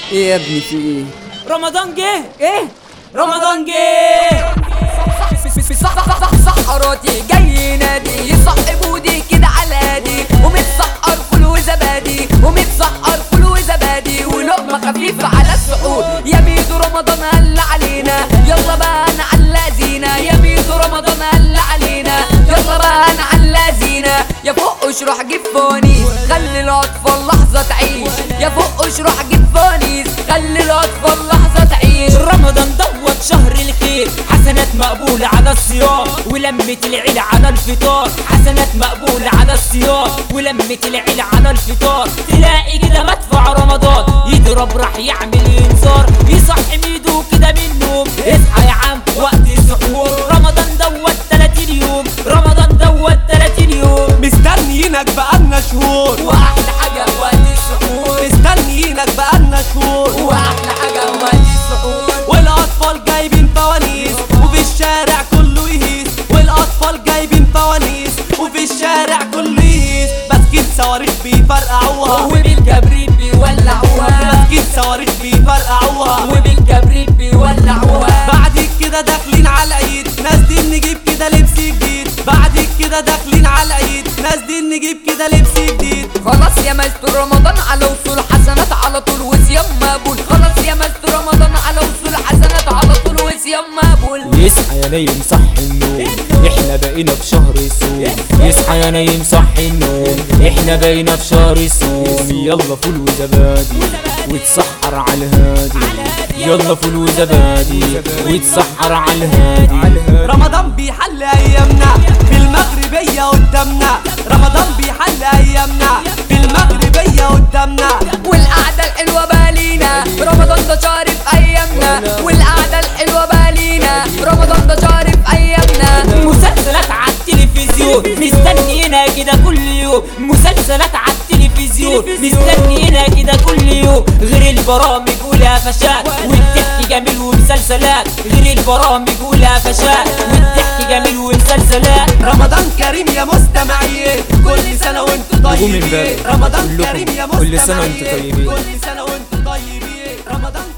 ايه يا ابني في ايه رمضان جه ايه رمضان جه في صح صح صح صحراتي جاي ينادي يصحبوا دي كده على هادي ومتسحر فول وزبادي ومتسحر فول وزبادي ولقمه خفيفه على السحور يا ميدو رمضان هل علينا يلا بقى نعلى زينه يا ميدو رمضان هل علينا يلا بقى نعلى زينه يا فوق اشرح جيب فوانيس خلي الاطفال لحظه تعيش يا فوق اشرح جيب فوانيس خلي الاطفال لحظه تعيش رمضان دوت شهر الخير حسنات مقبولة على الصيام ولمة العيلة على الفطار حسنات مقبولة على الصيام ولمة العيلة على الفطار تلاقي كده مدفع رمضان يضرب راح يعمل انذار يصحي ميدو كده من النوم اصحى يا عم وقت السحور رمضان دوت 30 يوم رمضان دوت 30 يوم مستنيينك بقالنا شهور واحلى حاجه وقت السحور مستنيينك بقالنا شهور واحلى حاجه وقت السحور والاطفال جايبين فوانيس وفي الشارع كله يهيس والاطفال جايبين فوانيس وفي الشارع كله يهيس ماسكين صواريخ بيفرقعوها وبالكبريت بيولعوها ماسكين صواريخ بيفرقعوها وبالكبريت بيولعوها بعد كده داخلين على العيد نازلين نجيب كده لبس جديد بعد كده داخلين على العيد نازلين نجيب كده لبس جديد خلاص يا مستر رمضان على وصول حسنات على طول وصيام مقبول خلاص يا مستر رمضان على وصول حسنات على طول وصيام مقبول يصحى يا نايم صح النوم احنا بقينا في شهر الصوم يصحى يا نايم صح النوم احنا بقينا في شهر الصوم يلا فول وزبادي وتسحر على الهادي يلا فول وزبادي وتسحر على الهادي رمضان بيحل ايامنا في المغربية قدامنا رمضان بيحل ايامنا في المغربية قدامنا والقعدة الحلوة بالينا رمضان ده شهر في أيامنا والقعدة الحلوة بالينا رمضان ده شهر في أيامنا مسلسلات على التلفزيون مستنينا كده كل يوم مسلسلات على التلفزيون مستنينا كده كل يوم غير البرامج والقفشات والضحك جميل ومسلسلات غير البرامج والقفشات والضحك جميل ومسلسلات رمضان كريم يا مستمعين كل سنة وانتم نجوم طيبين امبارح. رمضان كلكم. كريم يا كل سنة وانتم مستمعين طيبين. كل سنة وانتم طيبين رمضان